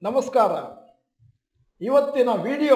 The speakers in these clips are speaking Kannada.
ನಮಸ್ಕಾರ ಇವತ್ತಿನ ವಿಡಿಯೋ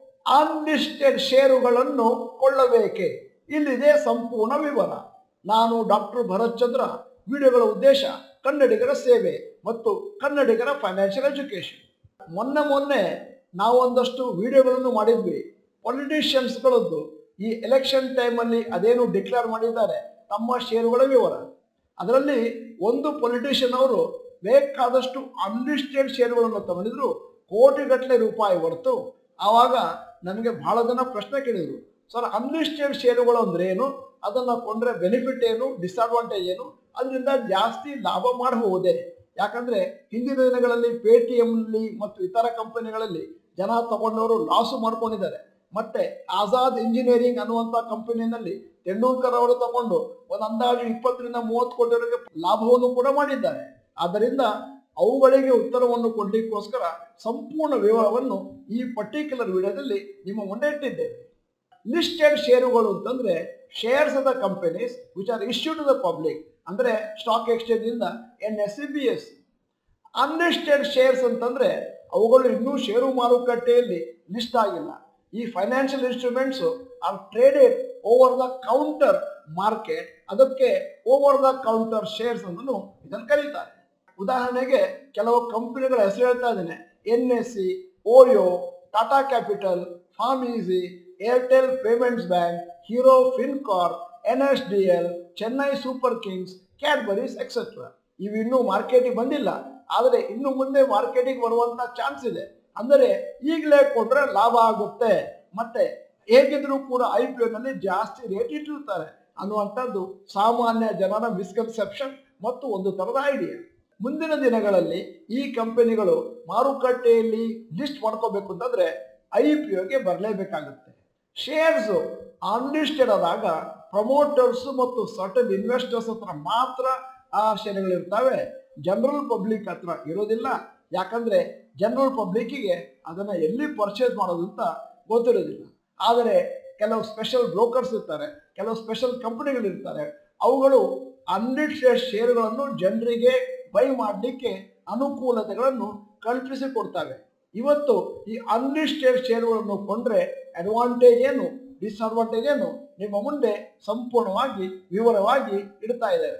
ಅನ್ಲಿಸ್ಟೆಡ್ ಷೇರುಗಳನ್ನು ಕೊಳ್ಳಬೇಕೆ ಇಲ್ಲಿದೆ ಸಂಪೂರ್ಣ ವಿವರ ನಾನು ಡಾಕ್ಟರ್ ಭರತ್ ಚಂದ್ರ ವಿಡಿಯೋಗಳ ಉದ್ದೇಶ ಕನ್ನಡಿಗರ ಸೇವೆ ಮತ್ತು ಕನ್ನಡಿಗರ ಫೈನಾನ್ಷಿಯಲ್ ಎಜುಕೇಶನ್ ಮೊನ್ನೆ ಮೊನ್ನೆ ನಾವು ಒಂದಷ್ಟು ವಿಡಿಯೋಗಳನ್ನು ಮಾಡಿದ್ವಿ ಪೊಲಿಟಿಷಿಯನ್ಸ್ಗಳದ್ದು ಈ ಎಲೆಕ್ಷನ್ ಟೈಮಲ್ಲಿ ಅದೇನು ಡಿಕ್ಲೇರ್ ಮಾಡಿದ್ದಾರೆ ತಮ್ಮ ಷೇರುಗಳ ವಿವರ ಅದರಲ್ಲಿ ಒಂದು ಪೊಲಿಟಿಷಿಯನ್ ಅವರು ಬೇಕಾದಷ್ಟು ಅನ್ಲಿಸ್ಟೆಡ್ ಷೇರುಗಳನ್ನು ತಗೊಂಡಿದ್ರು ಕೋಟಿಗಟ್ಟಲೆ ರೂಪಾಯಿ ಹೊರತು ಆವಾಗ ನನಗೆ ಬಹಳ ಜನ ಪ್ರಶ್ನೆ ಕೇಳಿದರು ಸರ್ ಅನ್ಲಿಸ್ಟೆಡ್ ಷೇರುಗಳು ಅಂದ್ರೆ ಏನು ಅದನ್ನು ಕೊಂಡ್ರೆ ಬೆನಿಫಿಟ್ ಏನು ಡಿಸ್ಅಡ್ವಾಂಟೇಜ್ ಏನು ಅದರಿಂದ ಜಾಸ್ತಿ ಲಾಭ ಮಾಡಬಹುದೇ ಯಾಕಂದ್ರೆ ಹಿಂದಿನ ದಿನಗಳಲ್ಲಿ ಪೇ ಟಿ ಎಂನಲ್ಲಿ ಮತ್ತು ಇತರ ಕಂಪನಿಗಳಲ್ಲಿ ಜನ ತಗೊಂಡವರು ಲಾಸು ಮಾಡ್ಕೊಂಡಿದ್ದಾರೆ ಮತ್ತೆ ಆಜಾದ್ ಇಂಜಿನಿಯರಿಂಗ್ ಅನ್ನುವಂಥ ಕಂಪನಿಯಲ್ಲಿ ತೆಂಡೂಲ್ಕರ್ ಅವರು ತಗೊಂಡು ಒಂದು ಅಂದಾಜು ಇಪ್ಪತ್ತರಿಂದ ಮೂವತ್ತು ಕೋಟಿವರೆಗೆ ಲಾಭವನ್ನು ಕೂಡ ಮಾಡಿದ್ದಾರೆ ಆದ್ದರಿಂದ ಅವುಗಳಿಗೆ ಉತ್ತರವನ್ನು ಕೊಡಲಿಕ್ಕೋಸ್ಕರ ಸಂಪೂರ್ಣ ವಿವರವನ್ನು ಈ ಪರ್ಟಿಕ್ಯುಲರ್ ವಿಡಿಯೋದಲ್ಲಿ ನಿಮ್ಮ ಮುಂದೆ ಇಟ್ಟಿದ್ದೇವೆ ಲಿಸ್ಟೆಡ್ ಷೇರುಗಳು ಅಂತಂದ್ರೆ shares of the companies which are issue to the public ಅಂದ್ರೆ ಸ್ಟಾಕ್ ಎಕ್ಸ್ಚೇಂಜ್ ಇಂದ N S E B S unlisted shares ಅಂತಂದ್ರೆ ಅವುಗಳು ಇನ್ನೂ ಷೇರು ಮಾರುಕಟ್ಟೆಯಲ್ಲಿ ಲಿಸ್ಟ್ ಆಗಿಲ್ಲ ಈ financial instruments are traded over the counter market ಅದಕ್ಕೆ ಓವರ್ ದ ಕೌಂಟರ್ ಶೇರ್ಸ್ ಅಂತಲೂ ಇದನ್ನು ಕರೀತಾರೆ ಉದಾಹರಣೆಗೆ ಕೆಲವು ಕಂಪನಿಗಳ ಹೆಸರು ಹೇಳ್ತಾ ಇದ್ದೇನೆ N S E OYO Tata Capital PharmEasy Airtel Payments Bank Hero FinCorp N S D L Chennai Super Kings Cadbury's etcetera ಇವು ಇನ್ನೂ ಮಾರ್ಕೆಟಿಗೆ ಬಂದಿಲ್ಲ ಆದರೆ ಇನ್ನು ಮುಂದೆ ಮಾರ್ಕೆಟಿಗೆ ಬರುವಂತ ಚಾನ್ಸ್ ಇದೆ ಅಂದರೆ ಈಗಲೇ ಕೊಟ್ರೆ ಲಾಭ ಆಗುತ್ತೆ ಮತ್ತೆ ಹೇಗಿದ್ರೂ ಕೂಡ ಐ ಪಿ ನಲ್ಲಿ ಜಾಸ್ತಿ ರೇಟ್ ಇಟ್ಟಿರ್ತಾರೆ ಅನ್ನುವಂಥದ್ದು ಸಾಮಾನ್ಯ ಜನರ ಮಿಸ್ಕನ್ಸೆಪ್ಷನ್ ಮತ್ತು ಒಂದು ತರದ ಐಡಿಯಾ ಮುಂದಿನ ದಿನಗಳಲ್ಲಿ ಈ ಕಂಪನಿಗಳು ಮಾರುಕಟ್ಟೆಯಲ್ಲಿ ಲಿಸ್ಟ್ ಮಾಡ್ಕೋಬೇಕು ಅಂತಂದ್ರೆ ಐ ಪಿ ಒಗೆ ಬರಲೇಬೇಕಾಗುತ್ತೆ ಶೇರ್ಸ್ ಅನ್ಲಿಸ್ಟೆಡ್ ಆದಾಗ ಪ್ರಮೋಟರ್ಸ್ ಮತ್ತು ಸರ್ಟನ್ ಇನ್ವೆಸ್ಟರ್ಸ್ ಹತ್ರ ಮಾತ್ರ ಆ ಶೇರ್ಗಳಿರ್ತವೆ ಜನರಲ್ ಪಬ್ಲಿಕ್ ಹತ್ರ ಇರೋದಿಲ್ಲ ಯಾಕಂದ್ರೆ ಜನರಲ್ ಪಬ್ಲಿಕ್ಕಿಗೆ ಅದನ್ನ ಎಲ್ಲಿ ಪರ್ಚೇಸ್ ಮಾಡೋದು ಅಂತ ಗೊತ್ತಿರೋದಿಲ್ಲ ಆದರೆ ಕೆಲವು ಸ್ಪೆಷಲ್ ಬ್ರೋಕರ್ಸ್ ಇರ್ತಾರೆ ಕೆಲವು ಸ್ಪೆಷಲ್ ಕಂಪನಿಗಳಿರ್ತಾರೆ ಅವುಗಳು ಅನ್ಲಿಸ್ಟೆಡ್ ಶೇರುಗಳನ್ನು ಜನರಿಗೆ ಬೈ ಮಾಡಲಿಕ್ಕೆ ಅನುಕೂಲತೆಗಳನ್ನು ಕಲ್ಪಿಸಿ ಕೊಡ್ತವೆ ಇವತ್ತು ಈ ಅನ್ಲಿಸ್ಟೆಡ್ ಶೇರುಗಳನ್ನು ಕೊಂಡ್ರೆ ಅಡ್ವಾಂಟೇಜ್ ಏನು ಡಿಸ್ಅಡ್ವಾಂಟೇಜ್ ಏನು ನಿಮ್ಮ ಮುಂದೆ ಸಂಪೂರ್ಣವಾಗಿ ವಿವರವಾಗಿ ಇಡ್ತಾ ಇದ್ದಾರೆ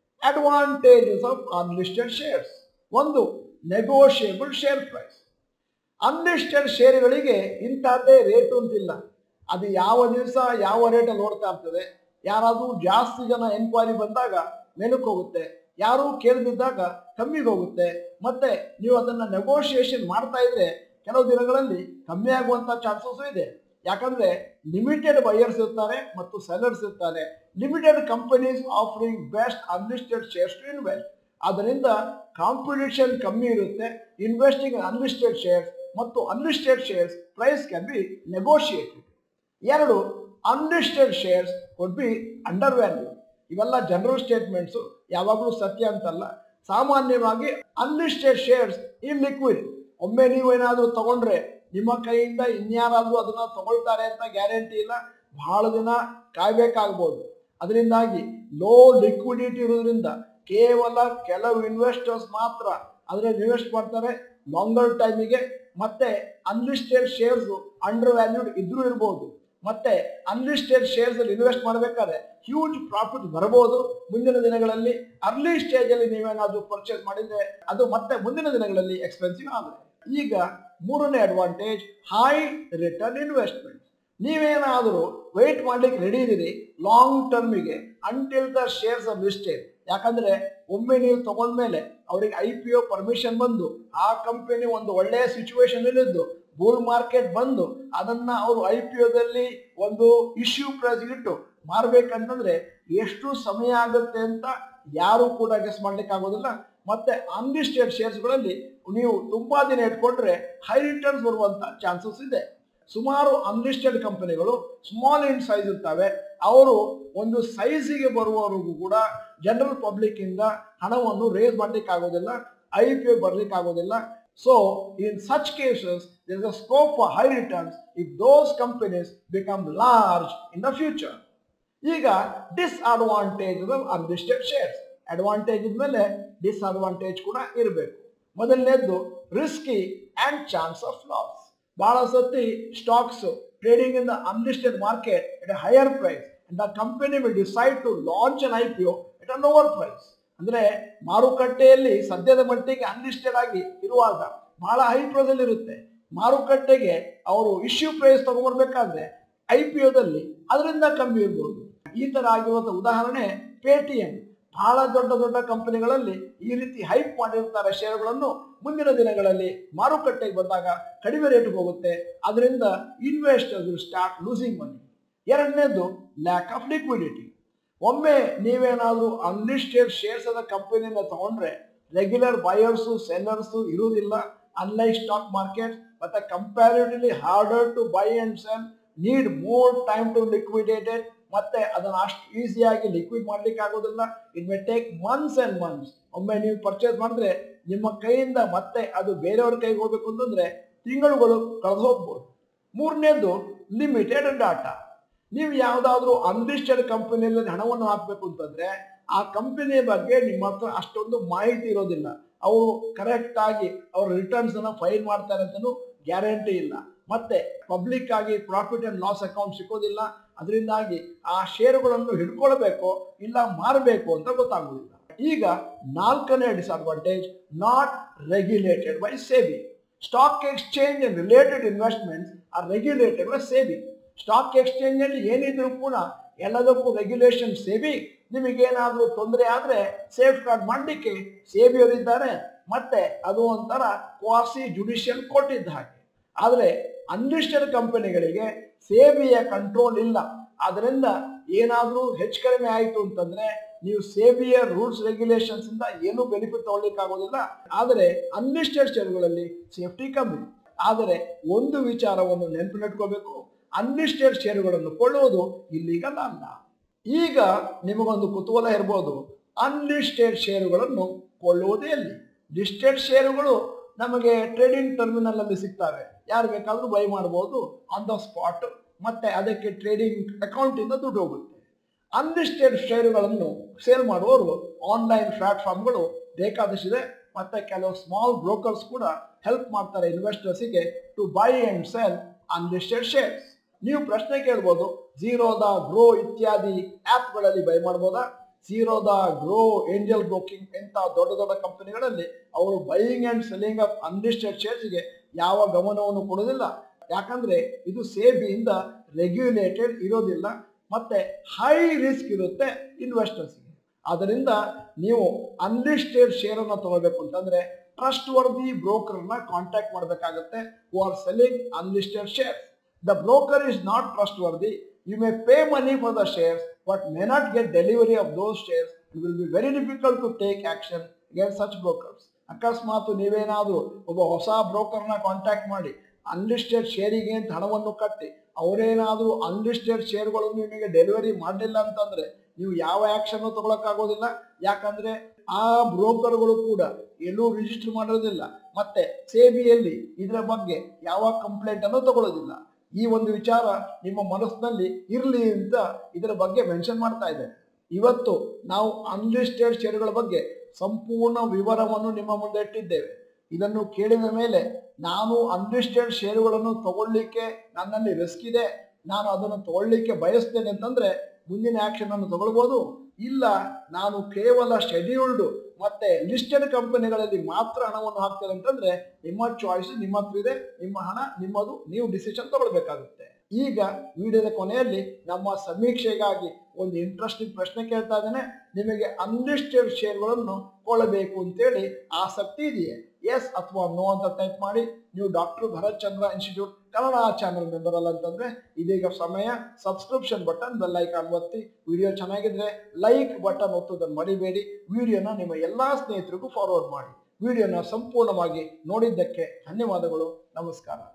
ಅಡ್ವಾಂಟೇಜಸ್ ಆಫ್ ಅನ್ಲಿಸ್ಟೆಡ್ ಶೇರ್ಸ್ ಒಂದು ನೆಗೋಷಿಯಬಲ್ ಶೇರ್ ಪ್ರೈಸ್ ಅನ್ಲಿಸ್ಟೆಡ್ ಶೇರುಗಳಿಗೆ ಇಂಥದ್ದೇ ರೇಟು ಅಂತಿಲ್ಲ ಅದು ಯಾವ ದಿವಸ ಯಾವ ರೇಟಲ್ಲಿ ಓಡ್ತಾ ಇರ್ತದೆ ಯಾರಾದರೂ ಜಾಸ್ತಿ ಜನ ಎನ್ಕ್ವೈರಿ ಬಂದಾಗ ಮೇಲಕ್ಕೆ ಹೋಗುತ್ತೆ ಯಾರು ಕೇಳದಿದ್ದಾಗ ಕಮ್ಮಿಗೆ ಹೋಗುತ್ತೆ ಮತ್ತೆ ನೀವು ಅದನ್ನ ನೆಗೋಷಿಯೇಷನ್ ಮಾಡ್ತಾ ಇದ್ರೆ ಕೆಲವು ದಿನಗಳಲ್ಲಿ ಕಮ್ಮಿ ಆಗುವಂತ ಚಾನ್ಸಸ್ ಇದೆ ಯಾಕಂದ್ರೆ ಲಿಮಿಟೆಡ್ ಬಯರ್ಸ್ ಇರ್ತಾರೆ ಮತ್ತು ಸೆಲರ್ಸ್ ಇರ್ತಾರೆ limited companies offering best unlisted shares to invest ಅದರಿಂದ ಕಾಂಪಿಟೇಷನ್ ಕಮ್ಮಿ ಇರುತ್ತೆ ಇನ್ವೆಸ್ಟಿಂಗ್ ಅನ್ಲಿಸ್ಟೆಡ್ ಶೇರ್ಸ್ ಮತ್ತು unlisted shares price can be negotiated ಎರಡು unlisted shares would be under value ಇವೆಲ್ಲ ಜನರಲ್ ಸ್ಟೇಟ್ಮೆಂಟ್ಸು ಯಾವಾಗಲೂ ಸತ್ಯ ಅಂತಲ್ಲ ಸಾಮಾನ್ಯವಾಗಿ ಅನ್ಲಿಸ್ಟೆಡ್ ಶೇರ್ಸ್ ಇನ್ ಲಿಕ್ವಿಡ್ ಒಮ್ಮೆ ನೀವು ಏನಾದರೂ ತಗೊಂಡ್ರೆ ನಿಮ್ಮ ಕೈಯಿಂದ ಇನ್ಯಾರಾದರೂ ಅದನ್ನ ತಗೊಳ್ತಾರೆ ಅಂತ ಗ್ಯಾರಂಟಿ ಇಲ್ಲ ಬಹಳ ದಿನ ಕಾಯ್ಬೇಕಾಗ್ಬೋದು ಅದರಿಂದಾಗಿ ಲೋ ಲಿಕ್ವಿಡಿಟಿ ಇರೋದ್ರಿಂದ ಕೇವಲ ಕೆಲವು ಇನ್ವೆಸ್ಟರ್ಸ್ ಮಾತ್ರ ಅದರಲ್ಲಿ ಇನ್ವೆಸ್ಟ್ ಮಾಡ್ತಾರೆ ಲಾಂಗರ್ ಟೈಮಿಗೆ ಮತ್ತೆ ಅನ್ಲಿಸ್ಟೆಡ್ ಶೇರ್ಸ್ ಅಂಡರ್ ವ್ಯಾಲ್ಯೂಡ್ ಇದ್ರೂ ಇರ್ಬೋದು ಮತ್ತೆ ಅನ್ಲಿಸ್ಟೆಡ್ ಶೇರ್ಸ್ ಅಲ್ಲಿ ಇನ್ವೆಸ್ಟ್ ಮಾಡಬೇಕಾದ್ರೆ ಹ್ಯೂಜ್ ಪ್ರಾಫಿಟ್ ಬರಬಹುದು ಮುಂದಿನ ದಿನಗಳಲ್ಲಿ ಅರ್ಲಿ ಸ್ಟೇಜ್ ಅಲ್ಲಿ ನೀವೇನಾದ್ರೂ ಪರ್ಚೇಸ್ ಮಾಡಿದ್ರೆ ಅದು ಮತ್ತೆ ಮುಂದಿನ ದಿನಗಳಲ್ಲಿ ಎಕ್ಸ್ಪೆನ್ಸಿವ್ ಆಗುತ್ತೆ ಈಗ ಮೂರನೇ ಅಡ್ವಾಂಟೇಜ್ ಹೈ ರಿಟರ್ನ್ ಇನ್ವೆಸ್ಟ್ಮೆಂಟ್ ನೀವೇನಾದರೂ ವೆಯ್ಟ್ ಮಾಡ್ಲಿಕ್ಕೆ ರೆಡಿ ಇದೀರಿ ಲಾಂಗ್ ಟರ್ಮಿಗೆ until the shares of listed ಯಾಕಂದ್ರೆ ಒಮ್ಮೆ ನೀವು ತಗೊಂಡ್ಮೇಲೆ ಅವ್ರಿಗೆ ಐ ಪಿ ಒ ಪರ್ಮಿಷನ್ ಬಂದು ಆ ಕಂಪನಿ ಒಂದು ಒಳ್ಳೆಯ ಸಿಚುವೇಶನ್ ಇದ್ದು ಬುಲ್ ಮಾರ್ಕೆಟ್ ಬಂದು ಅದನ್ನ ಅವರು ಐ ಪಿ ಒದಲ್ಲಿ ಒಂದು ಇಶ್ಯೂ ಪ್ರೈಸ್ ಇಟ್ಟು ಮಾರ್ಬೇಕಂತಂದ್ರೆ ಎಷ್ಟು ಸಮಯ ಆಗುತ್ತೆ ಅಂತ ಯಾರು ಕೂಡ ಗೆಸ್ ಮಾಡ್ಲಿಕ್ಕೆ ಆಗೋದಿಲ್ಲ ಮತ್ತೆ ಅನ್ಲಿಸ್ಟೆಡ್ ಶೇರ್ಸ್ಗಳಲ್ಲಿ ನೀವು ತುಂಬಾ ದಿನ ಇಟ್ಕೊಂಡ್ರೆ ಹೈ ರಿಟರ್ನ್ಸ್ ಬರುವಂತ ಚಾನ್ಸಸ್ ಇದೆ ಸುಮಾರು ಅನ್ಲಿಸ್ಟೆಡ್ ಕಂಪನಿಗಳು ಸ್ಮಾಲ್ ಇನ್ ಸೈಜ್ ಇರ್ತವೆ ಅವರು ಒಂದು ಸೈಜಿಗೆ ಬರುವವರೆಗೂ ಕೂಡ ಜನರಲ್ ಪಬ್ಲಿಕ್ ಇಂದ ಹಣವನ್ನು ರೇಸ್ ಮಾಡ್ಲಿಕ್ಕೆ ಆಗೋದಿಲ್ಲ ಐ ಪಿ ಒ ಬರ್ಲಿಕ್ಕೆ ಆಗೋದಿಲ್ಲ so in such cases there is a scope for high returns if those companies become large in the future. ಈಗ ಡಿಸ್ಅಡ್ವಾಂಟೇಜ್ ಅನ್ಲಿಸ್ಟೆಡ್ ಶೇರ್ಸ್ ಅಡ್ವಾಂಟೇಜ್ ಮೇಲೆ ಡಿಸ್ಅಡ್ವಾಂಟೇಜ್ ಕೂಡ ಇರಬೇಕು ಮೊದಲನೇದ್ದು risky and chance of loss ಬಹಳ ಸತಿ stocks trading in the unlisted market at a higher price and the company will decide to launch an I P O at a lower price ಅಂದ್ರೆ ಮಾರುಕಟ್ಟೆಯಲ್ಲಿ ಸದ್ಯದ ಮಟ್ಟಿಗೆ ಅನ್ಲಿಸ್ಟೆಡ್ ಆಗಿ ಇರುವಾಗ ಬಹಳ ಹೈ ಪ್ರೈಸ್ ಇರುತ್ತೆ ಮಾರುಕಟ್ಟೆಗೆ ಅವರು ಇಶ್ಯೂ ಪ್ರೈಸ್ ತಗೊಂಡ್ಬರ್ಬೇಕಾದ್ರೆ ಐ ಪಿ ಒದಲ್ಲಿ ಅದರಿಂದ ಕಮ್ಮಿ ಇರ್ಬೋದು ಈ ತರ ಆಗಿರುವಂತ ಉದಾಹರಣೆ ಪೇಟಿಎಂ ಬಹಳ ದೊಡ್ಡ ದೊಡ್ಡ ಕಂಪನಿಗಳಲ್ಲಿ ಈ ರೀತಿ ಹೈಪ್ ಮಾಡಿರ್ತಾರೆ ಶೇರುಗಳನ್ನು ಮುಂದಿನ ದಿನಗಳಲ್ಲಿ ಮಾರುಕಟ್ಟೆಗೆ ಬಂದಾಗ ಕಡಿಮೆ ರೇಟ್ ಹೋಗುತ್ತೆ ಅದರಿಂದ investors will start losing money ಎರಡನೇದು ಲ್ಯಾಕ್ ಆಫ್ ಲಿಕ್ವಿಡಿಟಿ ಒಮ್ಮೆ ನೀವೇನಾದ್ರೂ ಅನ್ಲಿಸ್ಟೆಡ್ ಶೇರ್ಸ್ ಅದ ಕಂಪನಿನ ತಗೊಂಡ್ರೆ ರೆಗ್ಯುಲರ್ ಬಯರ್ಸು ಸೆಲ್ಲರ್ಸು ಇರುವುದಿಲ್ಲ ಅನ್ಲೈಕ್ ಸ್ಟಾಕ್ ಮಾರ್ಕೆಟ್ ಮತ್ತೆ comparatively harder to buy and sell need more time to liquidated ಮತ್ತೆ ಅದನ್ನ ಅಷ್ಟು ಈಸಿಯಾಗಿ ಲಿಕ್ವಿಡ್ ಮಾಡ್ಲಿಕ್ಕೆ ಆಗೋದಿಲ್ಲ it may take months and months ಒಮ್ಮೆ ನೀವು ಪರ್ಚೇಸ್ ಮಾಡಿದ್ರೆ ನಿಮ್ಮ ಕೈಯಿಂದ ಮತ್ತೆ ಅದು ಬೇರೆಯವ್ರ ಕೈಗೆ ಹೋಗ್ಬೇಕು ಅಂತಂದ್ರೆ ತಿಂಗಳುಗಳು ಕಳೆದು ಹೋಗ್ಬೋದು ಮೂರನೇದು ಲಿಮಿಟೆಡ್ ಡಾಟಾ ನೀವು ಯಾವುದಾದ್ರೂ ಅನ್ಲಿಸ್ಟೆಡ್ ಕಂಪನಿಯಲ್ಲಿ ಹಣವನ್ನು ಹಾಕಬೇಕು ಅಂತಂದ್ರೆ ಆ ಕಂಪನಿಯ ಬಗ್ಗೆ ನಿಮ್ಮ ಹತ್ರ ಅಷ್ಟೊಂದು ಮಾಹಿತಿ ಇರೋದಿಲ್ಲ ಅವರು ಕರೆಕ್ಟ್ ಆಗಿ ಅವ್ರ ರಿಟರ್ನ್ಸ್ ಅನ್ನ ಫೈಲ್ ಮಾಡ್ತಾರೆ ಅಂತಲೂ ಗ್ಯಾರಂಟಿ ಇಲ್ಲ ಮತ್ತೆ ಪಬ್ಲಿಕ್ ಆಗಿ ಪ್ರಾಫಿಟ್ ಅಂಡ್ ಲಾಸ್ ಅಕೌಂಟ್ ಸಿಕ್ಕೋದಿಲ್ಲ ಅದರಿಂದಾಗಿ ಆ ಷೇರುಗಳನ್ನು ಹಿಡ್ಕೊಳ್ಬೇಕು ಇಲ್ಲ ಮಾರಬೇಕು ಅಂತ ಗೊತ್ತಾಗುವುದಿಲ್ಲ ಈಗ ನಾಲ್ಕನೇ disadvantage not regulated by saving stock exchange and related investments are regulated by saving stock exchange ಅಲ್ಲಿ ಏನಿದ್ರು ಕೂಡ ಎಲ್ಲದಕ್ಕೂ ರೆಗ್ಯುಲೇಷನ್ ಸೇವಿ ನಿಮಗೇನಾದ್ರೂ ತೊಂದರೆ ಆದ್ರೆ ಸೇಫ್ ಗಾರ್ಡ್ ಮಾಡಲಿಕ್ಕೆ ಸೇವಿಯರಿದ್ದಾರೆ ಮತ್ತೆ ಅದು ಒಂಥರ ಕ್ವಾಸಿ ಜುಡಿಷಿಯಲ್ ಕೋರ್ಟ್ ಇದ್ದ ಹಾಗೆ ಆದರೆ ಅನ್ಲಿಸ್ಟೆಡ್ ಕಂಪನಿಗಳಿಗೆ ಸೇಬಿಯ ಕಂಟ್ರೋಲ್ ಇಲ್ಲ ಅದರಿಂದ ಏನಾದರೂ ಹೆಚ್ಚು ಕಡಿಮೆ ಆಯಿತು ಅಂತಂದ್ರೆ ನೀವು ಸೇಬಿಯ ರೂಲ್ಸ್ ರೆಗ್ಯುಲೇಷನ್ಸ್ ಇಂದ ಏನು ಬೆನಿಫಿಟ್ ತಗೊಳ್ಲಿಕ್ಕೆ ಆಗೋದಿಲ್ಲ ಆದರೆ ಅನ್ಲಿಸ್ಟೆಡ್ ಶೇರುಗಳಲ್ಲಿ ಸೇಫ್ಟಿ ಕಮ್ಮಿ ಆದರೆ ಒಂದು ವಿಚಾರವನ್ನು ನೆನಪಿನಿಟ್ಕೋಬೇಕು ಅನ್ಲಿಸ್ಟೆಡ್ ಶೇರುಗಳನ್ನು ಕೊಳ್ಳುವುದು ಇಲ್ಲಿಗಲ್ಲ ಅಲ್ಲ ಈಗ ನಿಮಗೊಂದು ಕುತೂಹಲ ಇರ್ಬೋದು ಅನ್ಲಿಸ್ಟೆಡ್ ಶೇರುಗಳನ್ನು ಕೊಳ್ಳುವುದೇ ಎಲ್ಲಿ ಲಿಸ್ಟೆಡ್ ಶೇರುಗಳು ನಮಗೆ ಟ್ರೇಡಿಂಗ್ ಟರ್ಮಿನಲ್ ಅಲ್ಲಿ ಸಿಗ್ತವೆ ಯಾರು ಬೇಕಾದ್ರೂ ಬೈ ಮಾಡಬಹುದು ಆನ್ ದ ಸ್ಪಾಟ್ ಮತ್ತೆ ಅದಕ್ಕೆ ಟ್ರೇಡಿಂಗ್ ಅಕೌಂಟ್ ಇಂದ ದುಡ್ಡು ಹೋಗುತ್ತೆ ಅನ್ಲಿಸ್ಟೆಡ್ ಶೇರುಗಳನ್ನು ಸೇಲ್ ಮಾಡುವವರು ಆನ್ಲೈನ್ ಪ್ಲಾಟ್ಫಾರ್ಮ್ಗಳು ಬೇಕಾದಷ್ಟಿದೆ ಮತ್ತೆ ಕೆಲವು ಸ್ಮಾಲ್ ಬ್ರೋಕರ್ಸ್ ಕೂಡ ಹೆಲ್ಪ್ ಮಾಡ್ತಾರೆ ಇನ್ವೆಸ್ಟರ್ಸಿಗೆ to buy and sell unlisted shares ನೀವು ಪ್ರಶ್ನೆ ಕೇಳ್ಬೋದು ಝೀರೋದ ಗ್ರೋ ಇತ್ಯಾದಿ ಆ್ಯಪ್ಗಳಲ್ಲಿ ಬೈ ಮಾಡ್ಬೋದಾ ಝೀರೋದ ಗ್ರೋ ಏಂಜಲ್ ಬ್ರೋಕಿಂಗ್ ಇಂಥ ದೊಡ್ಡ ದೊಡ್ಡ ಕಂಪನಿಗಳಲ್ಲಿ ಅವರು buying and selling of unlisted ಶೇರ್ಸ್ಗೆ ಯಾವ ಗಮನವನ್ನು ಕೊಡೋದಿಲ್ಲ ಯಾಕಂದ್ರೆ ಇದು ಸೇಬಿಯಿಂದ ರೆಗ್ಯುಲೇಟೆಡ್ ಇರೋದಿಲ್ಲ ಮತ್ತೆ ಹೈ ರಿಸ್ಕ್ ಇರುತ್ತೆ ಇನ್ವೆಸ್ಟರ್ಸ್ಗೆ ಅದರಿಂದ ನೀವು ಅನ್ಲಿಸ್ಟೆಡ್ ಶೇರ್ ಅನ್ನ ತಗೋಬೇಕು ಅಂತಂದ್ರೆ ಟ್ರಸ್ಟ್ ವರ್ದಿ ಬ್ರೋಕರ್ನ ಕಾಂಟ್ಯಾಕ್ಟ್ ಮಾಡಬೇಕಾಗುತ್ತೆ who are selling unlisted shares the broker is not trustworthy you may pay money for the shares but may not get delivery of those shares it will be very difficult to take action against such brokers ಅಕಸ್ಮಾತ್ ನೀವೇನಾದರೂ ಒಬ್ಬ ಹೊಸ ಬ್ರೋಕರ್ನ ಕಾಂಟ್ಯಾಕ್ಟ್ ಮಾಡಿ ಅನ್ಲಿಸ್ಟೆಡ್ ಶೇರಿಗೆ ಅಂತ ಹಣವನ್ನು ಕಟ್ಟಿ ಅವರೇನಾದರೂ ಅನ್ಲಿಸ್ಟೆಡ್ ಶೇರ್ಗಳನ್ನು ನಿಮಗೆ ಡೆಲಿವರಿ ಮಾಡಲಿಲ್ಲ ಅಂತಂದ್ರೆ ನೀವು ಯಾವ ಆಕ್ಷನ್ ತಗೊಳಕ್ಕಾಗೋದಿಲ್ಲ ಯಾಕಂದ್ರೆ ಆ ಬ್ರೋಕರ್ಗಳು ಕೂಡ ಎಲ್ಲೂ ರಿಜಿಸ್ಟರ್ ಮಾಡೋದಿಲ್ಲ ಮತ್ತೆ ಸೇಬಿಯಲ್ಲಿ ಇದರ ಬಗ್ಗೆ ಯಾವ ಕಂಪ್ಲೇಂಟ್ ಅನ್ನು ತಗೊಳ್ಳೋದಿಲ್ಲ ಈ ಒಂದು ವಿಚಾರ ನಿಮ್ಮ ಮನಸ್ಸಿನಲ್ಲಿ ಇರಲಿ ಅಂತ ಇದರ ಬಗ್ಗೆ ಮೆನ್ಷನ್ ಮಾಡ್ತಾ ಇದ್ದಾರೆ ಇವತ್ತು ನಾವು ಅನ್ಲಿಸ್ಟೆಡ್ ಶೇರುಗಳ ಬಗ್ಗೆ ಸಂಪೂರ್ಣ ವಿವರವನ್ನು ನಿಮ್ಮ ಮುಂದೆ ಇಟ್ಟಿದ್ದೇವೆ ಇದನ್ನು ಕೇಳಿದ ಮೇಲೆ ನಾನು ಅನ್ಲಿಸ್ಟೆಡ್ ಶೇರುಗಳನ್ನು ತಗೊಳ್ಳಿಕ್ಕೆ ನನ್ನಲ್ಲಿ ರಿಸ್ಕ್ ಇದೆ ನಾನು ಅದನ್ನು ತಗೊಳ್ಳಿಕ್ಕೆ ಬಯಸ್ತೇನೆ ಅಂತಂದ್ರೆ ಮುಂದಿನ ಆಕ್ಷನ್ ಅನ್ನು ತಗೊಳ್ಬೋದು ಇಲ್ಲ ನಾನು ಕೇವಲ ಶೆಡ್ಯೂಲ್ಡ್ ಮತ್ತೆ ಲಿಸ್ಟೆಡ್ ಕಂಪನಿಗಳಲ್ಲಿ ಮಾತ್ರ ಹಣವನ್ನು ಹಾಕ್ತೇನೆ ಅಂತಂದ್ರೆ ನಿಮ್ಮ ಚಾಯ್ಸ್ ನಿಮ್ಮ ಹತ್ರ ಇದೆ ನಿಮ್ಮ ಹಣ ನಿಮ್ಮದು ನೀವು ಡಿಸಿಷನ್ ತಗೊಳ್ಬೇಕಾಗುತ್ತೆ ಈಗ ವಿಡಿಯೋದ ಕೊನೆಯಲ್ಲಿ ನಮ್ಮ ಸಮೀಕ್ಷೆಗಾಗಿ ಒಂದು ಇಂಟ್ರೆಸ್ಟಿಂಗ್ ಪ್ರಶ್ನೆ ಕೇಳ್ತಾ ಇದ್ದೇನೆ ನಿಮಗೆ ಅನ್ಲಿಸ್ಟೆಡ್ ಶೇರ್ಗಳನ್ನು ಕೊಳ್ಳಬೇಕು ಅಂತೇಳಿ ಆಸಕ್ತಿ ಇದೆಯೇ ಎಸ್ ಅಥವಾ ನೋ ಅಂತ ಟೈಪ್ ಮಾಡಿ ನೀವು doctor Bharath Chandra institute Kannada channel member ಅಲ್ಲ ಅಂತಂದ್ರೆ ಇದೀಗ ಸಮಯ ಸಬ್ಸ್ಕ್ರಿಪ್ಷನ್ ಬಟನ್ ಬೆಲ್ ಐಕಾನ್ ಒತ್ತಿ ವಿಡಿಯೋ ಚೆನ್ನಾಗಿದ್ರೆ ಲೈಕ್ ಬಟನ್ ಒತ್ತೋದನ್ನು ಮರಿಬೇಡಿ ವಿಡಿಯೋನ ನಿಮ್ಮ ಎಲ್ಲಾ ಸ್ನೇಹಿತರಿಗೂ ಫಾರ್ವರ್ಡ್ ಮಾಡಿ ವಿಡಿಯೋನ ಸಂಪೂರ್ಣವಾಗಿ ನೋಡಿದ್ದಕ್ಕೆ ಧನ್ಯವಾದಗಳು ನಮಸ್ಕಾರ